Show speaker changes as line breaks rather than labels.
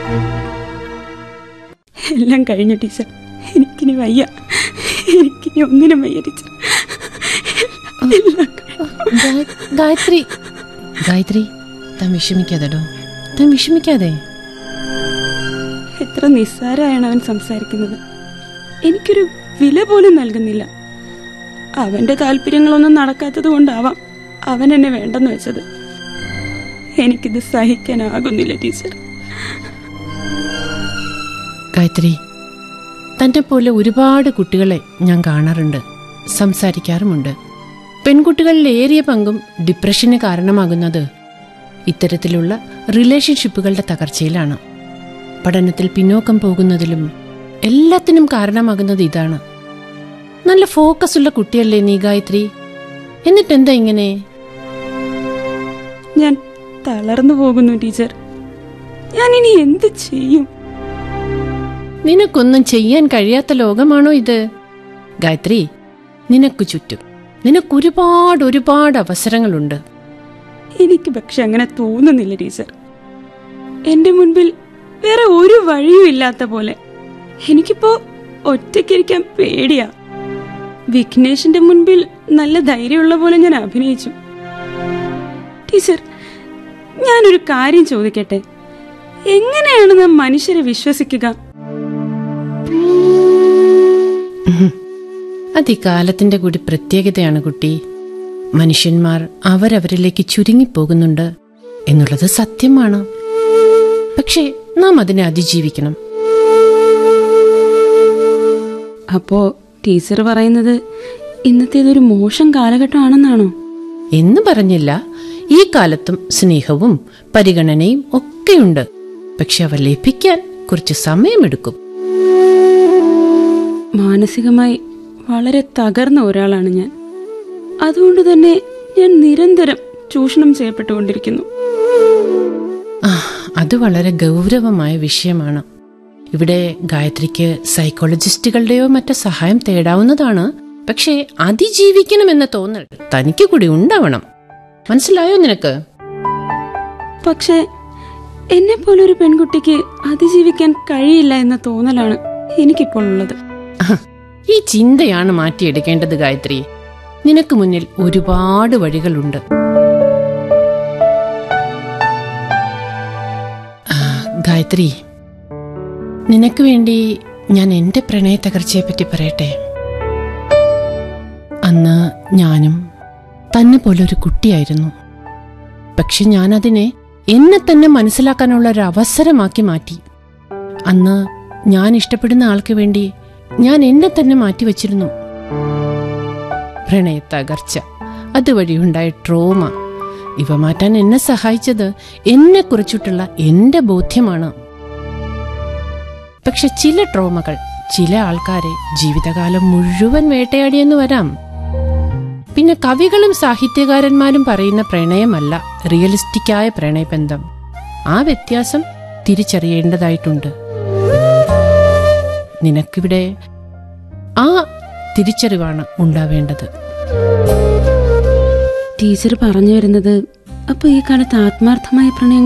എല്ലാം കഴിഞ്ഞു ടീച്ചർ എനിക്കിനി വയ്യ എനിക്കിനി ഒന്നിനും വയ്യ ടീച്ചർ എല്ലാം കഴിഞ്ഞു.
ഗായ- ഗായത്രി ഗായത്രി താൻ വിഷമിക്കാതെടോ താൻ വിഷമിക്കാതെ
എത്ര നിസ്സാരമാണ് അവൻ സംസാരിക്കുന്നത് എനിക്കൊരു വില പോലും നൽകുന്നില്ല അവന്റെ താല്പര്യങ്ങളൊന്നും നടക്കാത്തത് കൊണ്ടാവാം അവൻ എന്നെ വേണ്ടെന്ന് വെച്ചത് എനിക്കിത് സഹിക്കാനാകുന്നില്ല ടീച്ചർ
ഗായത്രി തന്റെ പോലെ ഒരുപാട് കുട്ടികളെ ഞാൻ കാണാറുണ്ട് സംസാരിക്കാറുമുണ്ട് പെൺകുട്ടികളിൽ ഏറിയ പങ്കും ഡിപ്രഷന് കാരണമാകുന്നത് ഇത്തരത്തിലുള്ള റിലേഷൻഷിപ്പുകളുടെ തകർച്ചയിലാണ് പഠനത്തിൽ പിന്നോക്കം പോകുന്നതിലും എല്ലാത്തിനും കാരണമാകുന്നത് ഇതാണ് നല്ല ഫോക്കസ് ഉള്ള കുട്ടിയല്ലേ നീ ഗായത്രി എന്നിട്ടെന്താ ഇങ്ങനെ
ഞാൻ തളർന്നു പോകുന്നു ടീച്ചർ ഞാൻ ഇനി എന്ത് ചെയ്യും
നിനക്കൊന്നും ചെയ്യാൻ കഴിയാത്ത ലോകമാണോ ഇത് ഗായത്രി നിനക്ക് ചുറ്റും നിനക്കൊരുപാട് ഒരുപാട് അവസരങ്ങളുണ്ട്
എനിക്ക് പക്ഷെ അങ്ങനെ തോന്നുന്നില്ല ടീച്ചർ എന്റെ മുൻപിൽ വേറെ ഒരു വഴിയും ഇല്ലാത്ത പോലെ എനിക്കിപ്പോ ഒറ്റയ്ക്കിരിക്കാൻ പേടിയാ വിഘ്നേഷിന്റെ മുൻപിൽ നല്ല ധൈര്യമുള്ള പോലെ ഞാൻ അഭിനയിച്ചു ടീച്ചർ ഞാനൊരു കാര്യം ചോദിക്കട്ടെ എങ്ങനെയാണ് നാം മനുഷ്യരെ വിശ്വസിക്കുക
അത് ഈ കാലത്തിന്റെ കൂടി പ്രത്യേകതയാണ് കുട്ടി മനുഷ്യന്മാർ അവരവരിലേക്ക് ചുരുങ്ങിപ്പോകുന്നുണ്ട് എന്നുള്ളത് സത്യമാണ് പക്ഷേ നാം അതിനെ അതിജീവിക്കണം
അപ്പോ ടീച്ചർ പറയുന്നത് ഇന്നത്തേതൊരു മോശം കാലഘട്ടമാണെന്നാണോ
എന്ന് പറഞ്ഞില്ല ഈ കാലത്തും സ്നേഹവും പരിഗണനയും ഒക്കെയുണ്ട് പക്ഷെ അവ ലഭിക്കാൻ കുറച്ച് സമയമെടുക്കും
മാനസികമായി വളരെ തകർന്ന ഒരാളാണ് ഞാൻ അതുകൊണ്ട് തന്നെ ഞാൻ നിരന്തരം ചൂഷണം ചെയ്യപ്പെട്ടുകൊണ്ടിരിക്കുന്നു
ആ, അത് വളരെ ഗൗരവമായ വിഷയമാണ് ഇവിടെ ഗായത്രിക്ക് സൈക്കോളജിസ്റ്റുകളുടെയോ മറ്റോ സഹായം തേടാവുന്നതാണ് പക്ഷേ അതിജീവിക്കണമെന്ന തോന്നൽ തനിക്ക് കൂടി ഉണ്ടാവണം മനസ്സിലായോ നിനക്ക്
പക്ഷേ എന്നെ പോലൊരു പെൺകുട്ടിക്ക് അതിജീവിക്കാൻ കഴിയില്ല എന്ന തോന്നലാണ് എനിക്കിപ്പോൾ ഉള്ളത്
ആഹ്, ഈ ചിന്തയാണ് മാറ്റിയെടുക്കേണ്ടത് ഗായത്രി നിനക്ക് മുന്നിൽ ഒരുപാട് വഴികളുണ്ട് ആ, ഗായത്രി നിനക്ക് വേണ്ടി ഞാൻ എന്റെ പ്രണയ തകർച്ചയെ പറ്റി പറയട്ടെ അന്ന് ഞാനും തന്നെ പോലെ ഒരു കുട്ടിയായിരുന്നു പക്ഷെ ഞാനതിനെ എന്നെ തന്നെ മനസ്സിലാക്കാനുള്ള ഒരു അവസരമാക്കി മാറ്റി അന്ന് ഞാൻ ഇഷ്ടപ്പെടുന്ന ആൾക്ക് വേണ്ടി ഞാൻ എന്നെ തന്നെ മാറ്റിവെച്ചിരുന്നു പ്രണയ തകർച്ച അതുവഴി ഉണ്ടായ ട്രോമ ഇവ മാറ്റാൻ എന്നെ സഹായിച്ചത് എന്നെ കുറിച്ചിട്ടുള്ള എന്റെ ബോധ്യമാണ് പക്ഷെ ചില ട്രോമകൾ ചില ആൾക്കാരെ ജീവിതകാലം മുഴുവൻ വേട്ടയാടിയെന്ന് വരാം പിന്നെ കവികളും സാഹിത്യകാരന്മാരും പറയുന്ന പ്രണയമല്ല റിയലിസ്റ്റിക്കായ പ്രണയബന്ധം ആ വ്യത്യാസം തിരിച്ചറിയേണ്ടതായിട്ടുണ്ട് നിനക്കിവിടെ ആ തിരിച്ചറിവാണ് ഉണ്ടാവേണ്ടത്
ടീച്ചർ പറഞ്ഞു വരുന്നത് അപ്പൊ ഈ കാലത്ത് ആത്മാർത്ഥമായ പ്രണയം